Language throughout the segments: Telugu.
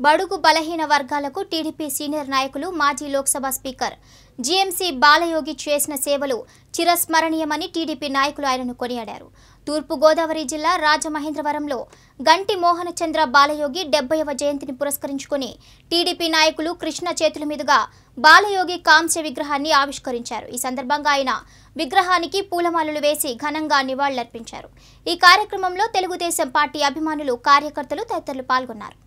బడుగు బలహీన వర్గాలకు టీడీపీ సీనియర్ నాయకులు మాజీ లోక్సభ స్పీకర్ జీఎంసీ బాలయోగి చేసిన సేవలు చిరస్మరణీయమని టీడీపీ నాయకులు ఆయనను కొనియాడారు తూర్పు గోదావరి జిల్లా రాజమహేంద్రవరంలో గంటి మోహనచంద్ర బాలయోగి డెబ్బైవ జయంతిని పురస్కరించుకుని టీడీపీ నాయకులు కృష్ణ చేతుల మీదుగా బాలయోగి కాంస్య విగ్రహాన్ని ఆవిష్కరించారు ఈ సందర్భంగా ఆయన విగ్రహానికి పూలమాలలు వేసి ఘనంగా నివాళులర్పించారు ఈ కార్యక్రమంలో తెలుగుదేశం పార్టీ అభిమానులు కార్యకర్తలు తదితరులు పాల్గొన్నారు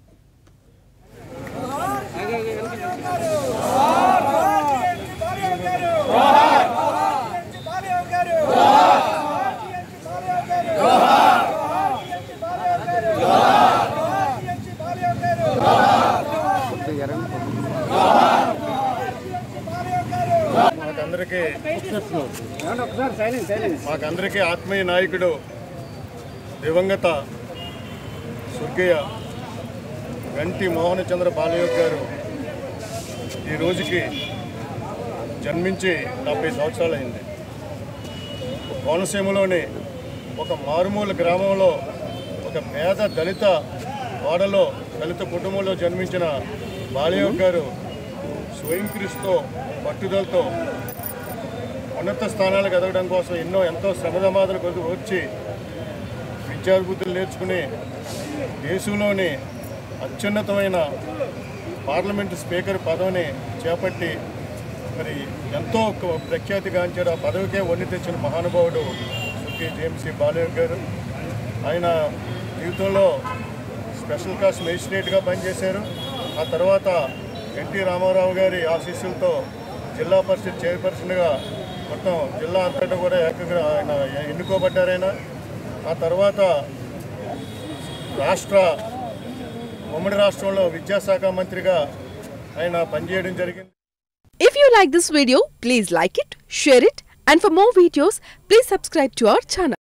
మాకందరికీ మాకందరికీ ఆత్మీయ నాయకుడు దివంగత స్వర్గీయ గంటి మోహనచంద్ర బాలయోగ్ గారు ఈ రోజుకి జన్మించి డెబ్బై సంవత్సరాలైంది కోనసీమలోని ఒక మారుమూల గ్రామంలో ఒక పేద దళిత వాడలో దళిత కుటుంబంలో జన్మించిన బాలయోగ్ గారు స్వయం కృషితో పట్టుదలతో ఉన్నత స్థానాలకు ఎదగడం కోసం ఎన్నో ఎంతో శ్రమదమాదలు కొద్ది వచ్చి విద్యాభివృద్ధులు నేర్చుకుని దేశంలోని అత్యున్నతమైన పార్లమెంటు స్పీకర్ పదవిని చేపట్టి మరి ఎంతో ఒక ప్రఖ్యాతిగాంచాడు ఆ పదవికే వన్ని తెచ్చిన మహానుభావుడు సుఖీ జేఎంసీ బాలయ్య గారు ఆయన జీవితంలో స్పెషల్ క్లాస్ మేజిస్ట్రేట్గా పనిచేశారు ఆ తర్వాత ఎన్టీ రామారావు గారి ఆశీస్సులతో జిల్లా పరిషత్ చైర్పర్సన్గా మొత్తం జిల్లా అంతటా కూడా ఏకంగా ఆయన ఎన్నుకోబడ్డారు ఆయన ఆ తర్వాత రాష్ట్ర ఉమ్మడి రాష్ట్రంలో విద్యాశాఖ మంత్రిగా ఆయన పనిచేయడం జరిగింది If you like this video, please like it, share it, and for more videos, please subscribe to our channel.